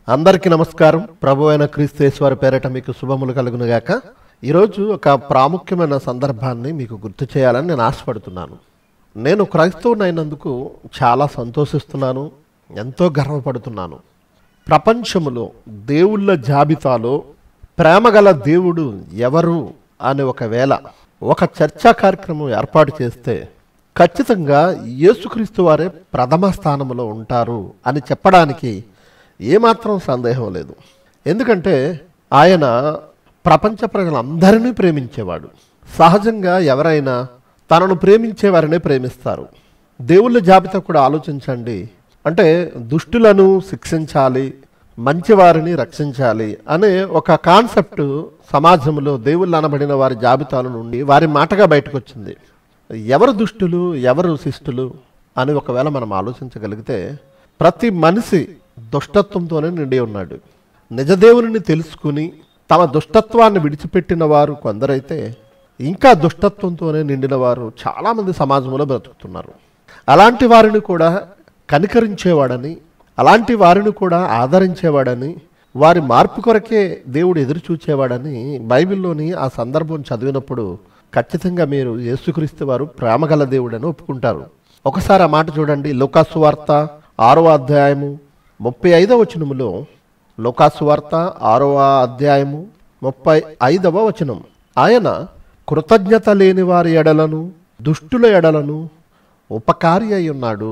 అందరికీ నమస్కారం ప్రభు అయిన క్రీస్తేశ్వర పేరట మీకు శుభములు కలుగునుగాక ఈరోజు ఒక ప్రాముఖ్యమైన సందర్భాన్ని మీకు గుర్తు చేయాలని నేను ఆశపడుతున్నాను నేను క్రైస్తవునైనందుకు చాలా సంతోషిస్తున్నాను ఎంతో గర్వపడుతున్నాను ప్రపంచములో దేవుళ్ళ జాబితాలో ప్రేమగల దేవుడు ఎవరు అని ఒకవేళ ఒక చర్చా కార్యక్రమం ఏర్పాటు చేస్తే ఖచ్చితంగా యేసుక్రీస్తు వారే ప్రథమ స్థానంలో ఉంటారు అని చెప్పడానికి ఏమాత్రం సందేహం లేదు ఎందుకంటే ఆయన ప్రపంచ ప్రజలందరినీ ప్రేమించేవాడు సహజంగా ఎవరైనా తనను ప్రేమించే వారినే ప్రేమిస్తారు దేవుళ్ళ జాబితా కూడా ఆలోచించండి అంటే దుష్టులను శిక్షించాలి మంచివారిని రక్షించాలి అనే ఒక కాన్సెప్ట్ సమాజంలో దేవుళ్ళు అనబడిన వారి జాబితాల నుండి వారి మాటగా బయటకు వచ్చింది ఎవరు దుష్టులు ఎవరు శిష్టులు అని ఒకవేళ మనం ఆలోచించగలిగితే ప్రతి మనిషి దుష్టత్వంతోనే నిండి ఉన్నాడు నిజదేవుని తెలుసుకుని తమ దుష్టత్వాన్ని విడిచిపెట్టిన వారు కొందరైతే ఇంకా దుష్టత్వంతోనే నిండిన వారు చాలామంది సమాజంలో బ్రతుకుతున్నారు అలాంటి వారిని కూడా కనికరించేవాడని అలాంటి వారిని కూడా ఆదరించేవాడని వారి మార్పు కొరకే దేవుడు ఎదురు చూచేవాడని బైబిల్లోని ఆ సందర్భం చదివినప్పుడు ఖచ్చితంగా మీరు యేసుక్రీస్తు వారు ప్రేమగల దేవుడని ఒప్పుకుంటారు ఒకసారి ఆ మాట చూడండి లోకాసు వార్త ఆరో అధ్యాయము ముప్పై ఐదవ వచనములో లోకాసు వార్త ఆరవ అధ్యాయము ముప్పై ఐదవ వచనం ఆయన కృతజ్ఞత లేని వారి ఎడలను దుష్టుల ఎడలను ఉపకారి అయి ఉన్నాడు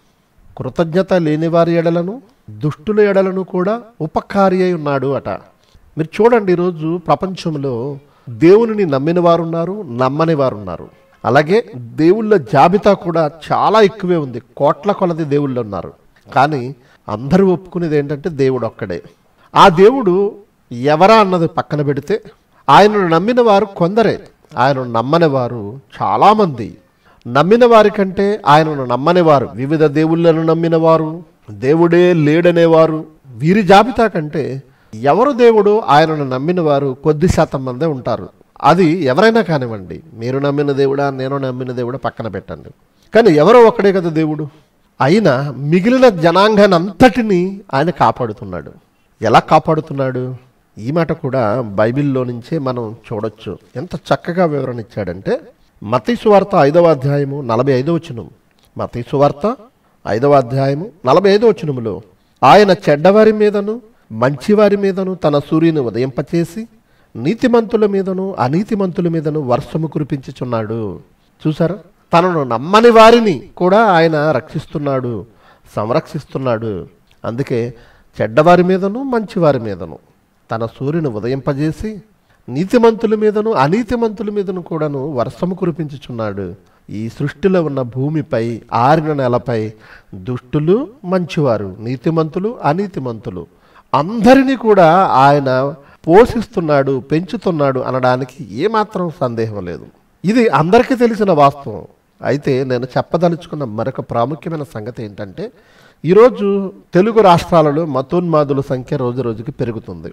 కృతజ్ఞత లేని వారి ఎడలను దుష్టుల ఎడలను కూడా ఉపకారి అయి ఉన్నాడు అట మీరు చూడండి ఈరోజు ప్రపంచంలో దేవునిని నమ్మిన వారు ఉన్నారు నమ్మని వారు ఉన్నారు అలాగే దేవుళ్ళ జాబితా కూడా చాలా ఎక్కువే ఉంది కోట్ల కొలది దేవుళ్ళు ఉన్నారు కానీ అందరూ ఒప్పుకునేది ఏంటంటే దేవుడు ఒక్కడే ఆ దేవుడు ఎవరా అన్నది పక్కన పెడితే ఆయనను నమ్మిన వారు కొందరే ఆయనను నమ్మని వారు చాలామంది నమ్మిన వారి కంటే ఆయనను నమ్మని వారు వివిధ దేవుళ్ళను నమ్మిన వారు దేవుడే లేడనేవారు వీరి జాబితా కంటే ఎవరు దేవుడు ఆయనను నమ్మిన వారు కొద్ది శాతం మందే ఉంటారు అది ఎవరైనా కానివ్వండి మీరు నమ్మిన దేవుడా నేను నమ్మిన దేవుడా పక్కన పెట్టండి కానీ ఎవరో ఒక్కడే కదా దేవుడు అయినా మిగిలిన జనాంగాన్ని అంతటినీ ఆయన కాపాడుతున్నాడు ఎలా కాపాడుతున్నాడు ఈ మాట కూడా బైబిల్లో నుంచే మనం చూడొచ్చు ఎంత చక్కగా వివరణ ఇచ్చాడంటే మతీ సువార్త ఐదవ అధ్యాయము నలభై ఐదవ వచనం మతీ సువార్త ఐదవ అధ్యాయము నలభై ఐదవ వచనములో ఆయన చెడ్డవారి మీదను మంచివారి మీదను తన సూర్యుని ఉదయింపచేసి నీతిమంతుల మీదను అనీతిమంతుల మీదను వర్షము కురిపించుచున్నాడు చూసారా తనను నమ్మని వారిని కూడా ఆయన రక్షిస్తున్నాడు సంరక్షిస్తున్నాడు అందుకే చెడ్డవారి మీదను మంచివారి మీదను తన సూర్యుని ఉదయింపజేసి నీతిమంతుల మీదను అనీతిమంతుల మీదను కూడాను వర్షము కురిపించుచున్నాడు ఈ సృష్టిలో ఉన్న భూమిపై ఆరిన నెలపై దుష్టులు మంచివారు నీతిమంతులు అనీతిమంతులు అందరినీ కూడా ఆయన పోషిస్తున్నాడు పెంచుతున్నాడు అనడానికి ఏమాత్రం సందేహం లేదు ఇది అందరికీ తెలిసిన వాస్తవం అయితే నేను చెప్పదలుచుకున్న మరొక ప్రాముఖ్యమైన సంగతి ఏంటంటే ఈరోజు తెలుగు రాష్ట్రాలలో మతోన్మాదుల సంఖ్య రోజు రోజుకి పెరుగుతుంది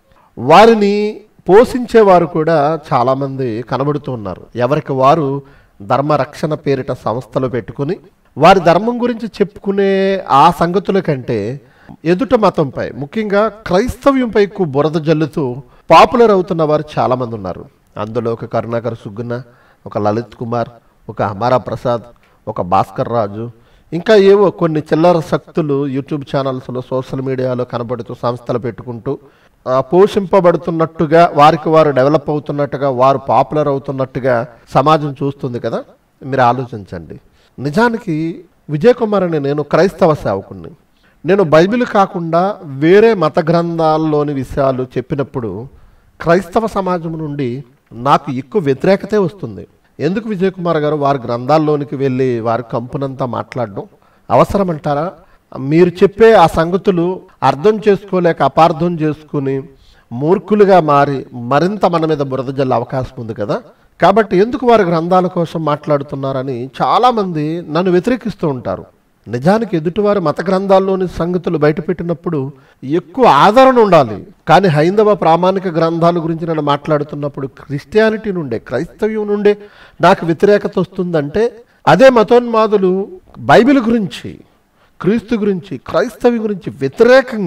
వారిని పోషించేవారు కూడా చాలామంది కనబడుతూ ఉన్నారు ఎవరికి వారు ధర్మ రక్షణ పేరిట సంస్థలు పెట్టుకుని వారి ధర్మం గురించి చెప్పుకునే ఆ సంగతుల కంటే ఎదుట మతంపై ముఖ్యంగా క్రైస్తవ్యంపై ఎక్కువ బురద జల్లుతూ పాపులర్ అవుతున్న వారు చాలామంది ఉన్నారు అందులో ఒక కరుణాకర్ సుగ్గున ఒక లలిత్ కుమార్ ఒక అమారా ప్రసాద్ ఒక భాస్కర్ రాజు ఇంకా ఏవో కొన్ని చిల్లర శక్తులు యూట్యూబ్ ఛానల్స్లో సోషల్ మీడియాలో కనబడుతూ సంస్థలు పెట్టుకుంటూ ఆ, పోషింపబడుతున్నట్టుగా వారికి వారు డెవలప్ అవుతున్నట్టుగా వారు పాపులర్ అవుతున్నట్టుగా సమాజం చూస్తుంది కదా మీరు ఆలోచించండి నిజానికి విజయ్ కుమార్ అనే నేను క్రైస్తవ సేవకుణ్ణి నేను బైబిల్ కాకుండా వేరే మత గ్రంథాల్లోని విషయాలు చెప్పినప్పుడు క్రైస్తవ సమాజం నుండి నాకు ఎక్కువ వ్యతిరేకతే వస్తుంది ఎందుకు విజయ్ కుమార్ గారు వారి గ్రంథాల్లోనికి వెళ్ళి వారి కంపునంతా మాట్లాడడం అవసరమంటారా మీరు చెప్పే ఆ సంగతులు అర్థం చేసుకోలేక అపార్థం చేసుకుని మూర్ఖులుగా మారి మరింత మన మీద బురద జల్లే అవకాశం ఉంది కదా కాబట్టి ఎందుకు వారి గ్రంథాల కోసం మాట్లాడుతున్నారని చాలామంది నన్ను వ్యతిరేకిస్తూ ఉంటారు నిజానికి ఎదుటివారి మత గ్రంథాల్లోని సంగతులు బయటపెట్టినప్పుడు ఎక్కువ ఆదరణ ఉండాలి కానీ హైందవ ప్రామాణిక గ్రంథాల గురించి నేను మాట్లాడుతున్నప్పుడు క్రిస్టియానిటీ నుండే క్రైస్తవ్యం నుండే నాకు వ్యతిరేకత వస్తుందంటే అదే మతోన్మాదులు బైబిల్ గురించి క్రీస్తు గురించి క్రైస్తవి గురించి వ్యతిరేకంగా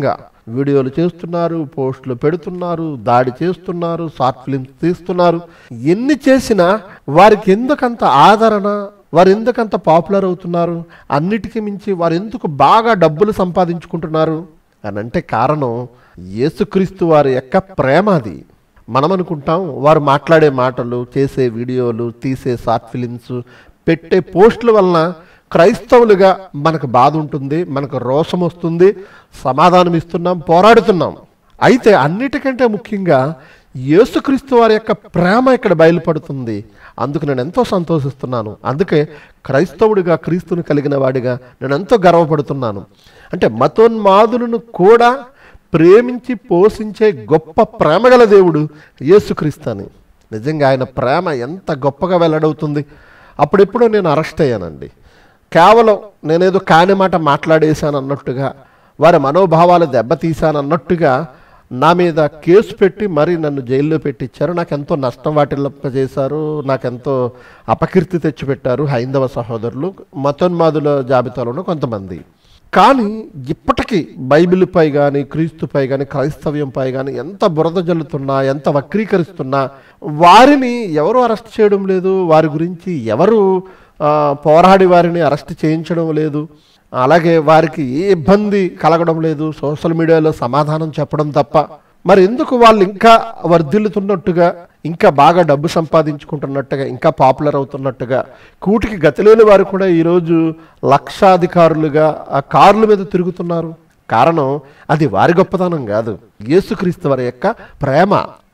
వీడియోలు చేస్తున్నారు పోస్టులు పెడుతున్నారు దాడి చేస్తున్నారు షార్ట్ ఫిలిమ్స్ తీస్తున్నారు ఎన్ని చేసినా వారికి ఎందుకంత ఆదరణ వారు ఎందుకంత పాపులర్ అవుతున్నారు అన్నిటికీ మించి వారు ఎందుకు బాగా డబ్బులు సంపాదించుకుంటున్నారు అని అంటే కారణం యేసుక్రీస్తు వారి యొక్క ప్రేమ అది మనం అనుకుంటాం వారు మాట్లాడే మాటలు చేసే వీడియోలు తీసే షార్ట్ ఫిలిమ్స్ పెట్టే పోస్టుల వలన క్రైస్తవులుగా మనకు బాధ ఉంటుంది మనకు రోషం వస్తుంది సమాధానం ఇస్తున్నాం పోరాడుతున్నాం అయితే అన్నిటికంటే ముఖ్యంగా యేసుక్రీస్తు వారి యొక్క ప్రేమ ఇక్కడ బయలుపడుతుంది అందుకు నేను ఎంతో సంతోషిస్తున్నాను అందుకే క్రైస్తవుడిగా క్రీస్తుని కలిగిన వాడిగా నేను ఎంతో గర్వపడుతున్నాను అంటే మతోన్మాదులను కూడా ప్రేమించి పోషించే గొప్ప ప్రేమగల దేవుడు యేసుక్రీస్తు అని నిజంగా ఆయన ప్రేమ ఎంత గొప్పగా వెల్లడవుతుంది అప్పుడెప్పుడో నేను అరెస్ట్ అయ్యానండి కేవలం నేనేదో కాని మాట మాట్లాడేశాను అన్నట్టుగా వారి మనోభావాలు దెబ్బతీశాను అన్నట్టుగా నా మీద కేసు పెట్టి మరి నన్ను జైల్లో పెట్టించారు నాకు ఎంతో నష్టం వాటిల్లపజేశారు నాకెంతో అపకీర్తి తెచ్చిపెట్టారు హైందవ సహోదరులు మతోన్మాదుల జాబితాలోనూ కొంతమంది కానీ ఇప్పటికీ బైబిల్పై కానీ క్రీస్తుపై కానీ క్రైస్తవ్యంపై కానీ ఎంత బురద జల్లుతున్నా ఎంత వక్రీకరిస్తున్నా వారిని ఎవరు అరెస్ట్ చేయడం లేదు వారి గురించి ఎవరు ఆ, పోరాడి వారిని అరెస్ట్ చేయించడం లేదు అలాగే వారికి ఏ ఇబ్బంది కలగడం లేదు సోషల్ మీడియాలో సమాధానం చెప్పడం తప్ప మరి ఎందుకు వాళ్ళు ఇంకా వర్ధిల్లుతున్నట్టుగా ఇంకా బాగా డబ్బు సంపాదించుకుంటున్నట్టుగా ఇంకా పాపులర్ అవుతున్నట్టుగా కూటికి గతిలేని వారు కూడా ఈరోజు లక్షాధికారులుగా ఆ కార్ల మీద తిరుగుతున్నారు కారణం అది వారి గొప్పతనం కాదు యేసుక్రీస్తు వారి యొక్క ప్రేమ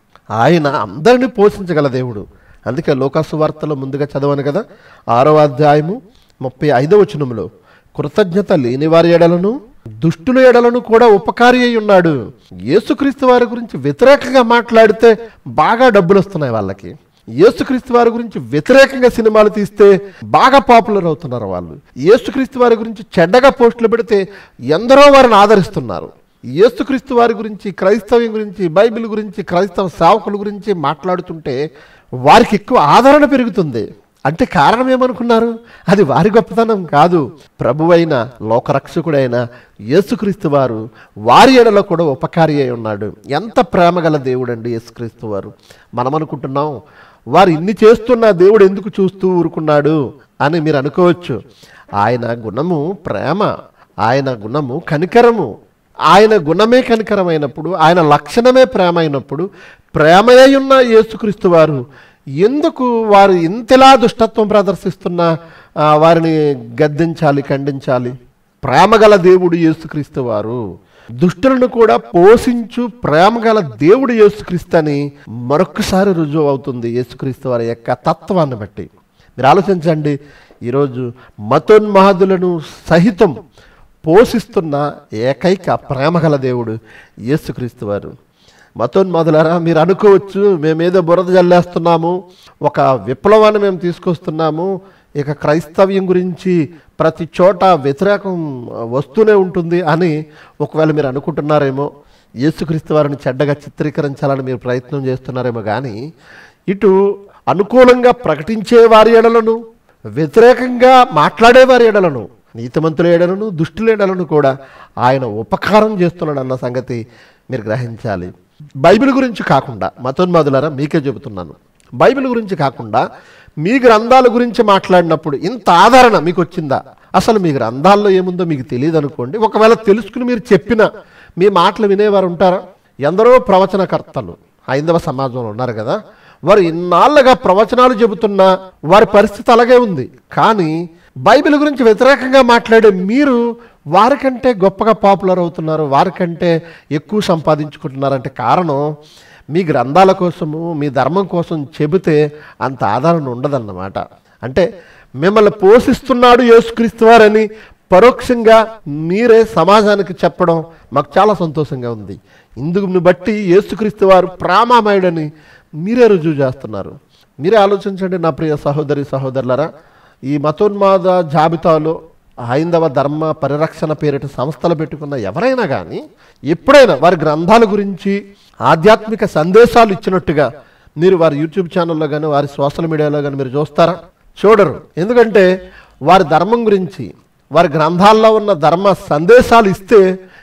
ఆయన అందరినీ పోషించగల దేవుడు అందుకే లోకాసు వార్తలో ముందుగా చదవను కదా ఆరో అధ్యాయము ముప్పై ఐదవ వచనములో కృతజ్ఞత లేని వారి ఎడలను దుష్టుల ఎడలను కూడా ఉపకారి అయి ఉన్నాడు యేసుక్రీస్తు వారి గురించి వ్యతిరేకంగా మాట్లాడితే బాగా డబ్బులు వస్తున్నాయి వాళ్ళకి యేసుక్రీస్తు వారి గురించి వ్యతిరేకంగా సినిమాలు తీస్తే బాగా పాపులర్ అవుతున్నారు వాళ్ళు యేసుక్రీస్తు వారి గురించి చెడ్డగా పోస్టులు పెడితే ఎందరో వారిని ఆదరిస్తున్నారు యేసుక్రీస్తు వారి గురించి క్రైస్తవ్యం గురించి బైబిల్ గురించి క్రైస్తవ సేవకుల గురించి మాట్లాడుతుంటే వారికి ఎక్కువ ఆదరణ పెరుగుతుంది అంటే కారణం ఏమనుకున్నారు అది వారి గొప్పతనం కాదు ప్రభువైన లోకరక్షకుడైన యేసుక్రీస్తు వారు వారి ఎడలో కూడా ఉపకారి అయి ఉన్నాడు ఎంత ప్రేమగల దేవుడు అండి యేసుక్రీస్తు వారు మనం అనుకుంటున్నాం వారు ఇన్ని చేస్తున్న దేవుడు ఎందుకు చూస్తూ ఊరుకున్నాడు అని మీరు అనుకోవచ్చు ఆయన గుణము ప్రేమ ఆయన గుణము కనికరము ఆయన గుణమే కనికరమైనప్పుడు ఆయన లక్షణమే ప్రేమ అయినప్పుడు ప్రేమయే ఉన్న యేసుక్రీస్తు వారు ఎందుకు వారు ఇంతలా దుష్టత్వం ప్రదర్శిస్తున్న ఆ, వారిని గద్దించాలి ఖండించాలి ప్రేమగల దేవుడు యేసుక్రీస్తు వారు దుష్టులను కూడా పోషించు ప్రేమగల దేవుడు యేసుక్రీస్తు అని మరొకసారి రుజువు అవుతుంది యేసుక్రీస్తు వారి యొక్క తత్వాన్ని బట్టి మీరు ఆలోచించండి ఈరోజు మతోన్మాదులను సహితం పోషిస్తున్న ఏకైక ప్రేమగల దేవుడు యేసుక్రీస్తు వారు మతోన్మాదులారా మీరు అనుకోవచ్చు మేమేదో బురద జల్లేస్తున్నాము ఒక విప్లవాన్ని మేము తీసుకొస్తున్నాము ఇక క్రైస్తవ్యం గురించి ప్రతి చోట వ్యతిరేకం వస్తూనే ఉంటుంది అని ఒకవేళ మీరు అనుకుంటున్నారేమో యేసుక్రీస్తు వారిని చెడ్డగా చిత్రీకరించాలని మీరు ప్రయత్నం చేస్తున్నారేమో కానీ ఇటు అనుకూలంగా ప్రకటించే వారి ఎడలను వ్యతిరేకంగా మాట్లాడే వారి ఎడలను నీతిమంతుల ఎడలను దుష్టుల ఎడలను కూడా ఆయన ఉపకారం చేస్తున్నాడు అన్న సంగతి మీరు గ్రహించాలి బైబిల్ గురించి కాకుండా మతోన్మాదులారా మీకే చెబుతున్నాను బైబిల్ గురించి కాకుండా మీ గ్రంథాల గురించి మాట్లాడినప్పుడు ఇంత ఆదరణ మీకు వచ్చిందా అసలు మీ గ్రంథాల్లో ఏముందో మీకు తెలియదు అనుకోండి ఒకవేళ తెలుసుకుని మీరు చెప్పిన మీ మాటలు వినేవారు ఉంటారా ఎందరో ప్రవచనకర్తలు హైందవ సమాజంలో ఉన్నారు కదా వారు ఇన్నాళ్ళుగా ప్రవచనాలు చెబుతున్నా వారి పరిస్థితి అలాగే ఉంది కానీ బైబిల్ గురించి వ్యతిరేకంగా మాట్లాడే మీరు వారికంటే గొప్పగా పాపులర్ అవుతున్నారు వారికంటే ఎక్కువ సంపాదించుకుంటున్నారంటే కారణం మీ గ్రంథాల కోసము మీ ధర్మం కోసం చెబితే అంత ఆదరణ ఉండదన్నమాట అంటే మిమ్మల్ని పోషిస్తున్నాడు యేసుక్రీస్తు వారని పరోక్షంగా మీరే సమాజానికి చెప్పడం మాకు చాలా సంతోషంగా ఉంది ఇందుకు బట్టి యేసుక్రీస్తు వారు ప్రామామయుడని మీరే రుజువు చేస్తున్నారు మీరే ఆలోచించండి నా ప్రియ సహోదరి సహోదరులరా ఈ మతోన్మాద జాబితాలో హైందవ ధర్మ పరిరక్షణ పేరిట సంస్థలు పెట్టుకున్న ఎవరైనా కానీ ఎప్పుడైనా వారి గ్రంథాల గురించి ఆధ్యాత్మిక సందేశాలు ఇచ్చినట్టుగా మీరు వారి యూట్యూబ్ ఛానల్లో కానీ వారి సోషల్ మీడియాలో కానీ మీరు చూస్తారా చూడరు ఎందుకంటే వారి ధర్మం గురించి వారి గ్రంథాల్లో ఉన్న ధర్మ సందేశాలు ఇస్తే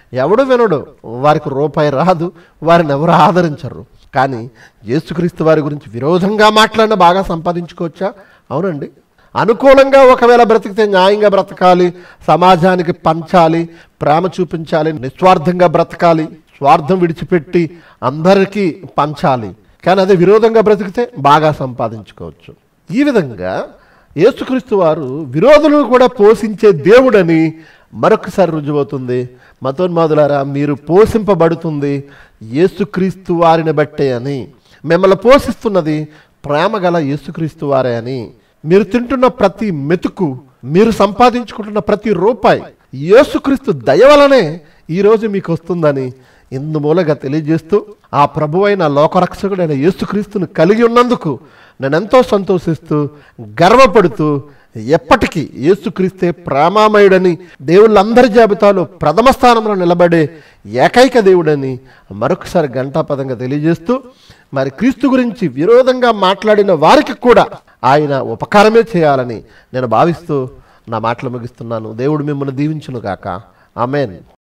ఎవడు వినడు వారికి రూపాయి రాదు వారిని ఎవరు ఆదరించరు కానీ యేసుక్రీస్తు వారి గురించి విరోధంగా మాట్లాడిన బాగా సంపాదించుకోవచ్చా అవునండి అనుకూలంగా ఒకవేళ బ్రతికితే న్యాయంగా బ్రతకాలి సమాజానికి పంచాలి ప్రేమ చూపించాలి నిస్వార్థంగా బ్రతకాలి స్వార్థం విడిచిపెట్టి అందరికీ పంచాలి కానీ అదే విరోధంగా బ్రతికితే బాగా సంపాదించుకోవచ్చు ఈ విధంగా యేసుక్రీస్తు వారు విరోధులను కూడా పోషించే దేవుడని మరొకసారి రుజువవుతుంది మతోన్మాదులారా మీరు పోషింపబడుతుంది యేసుక్రీస్తు వారిని బట్టే అని మిమ్మల్ని పోషిస్తున్నది ప్రేమ గల యేసుక్రీస్తు వారే అని మీరు తింటున్న ప్రతి మెతుకు మీరు సంపాదించుకుంటున్న ప్రతి రూపాయి యేసుక్రీస్తు దయ వలనే ఈరోజు మీకు వస్తుందని ఇందుమూలగా తెలియజేస్తూ ఆ ప్రభువైన లోకరక్షకుడైన యేసుక్రీస్తును కలిగి ఉన్నందుకు నేను ఎంతో సంతోషిస్తూ గర్వపడుతూ ఎప్పటికీ యేసుక్రీస్తే ప్రేమామయుడని దేవుళ్ళందరి జాబితాలో ప్రథమ స్థానంలో నిలబడే ఏకైక దేవుడని మరొకసారి ఘంటాపదంగా తెలియజేస్తూ మరి క్రీస్తు గురించి విరోధంగా మాట్లాడిన వారికి కూడా ఆయన ఉపకారమే చేయాలని నేను భావిస్తూ నా మాటలు ముగిస్తున్నాను దేవుడు మిమ్మల్ని దీవించును గాక ఆమెన్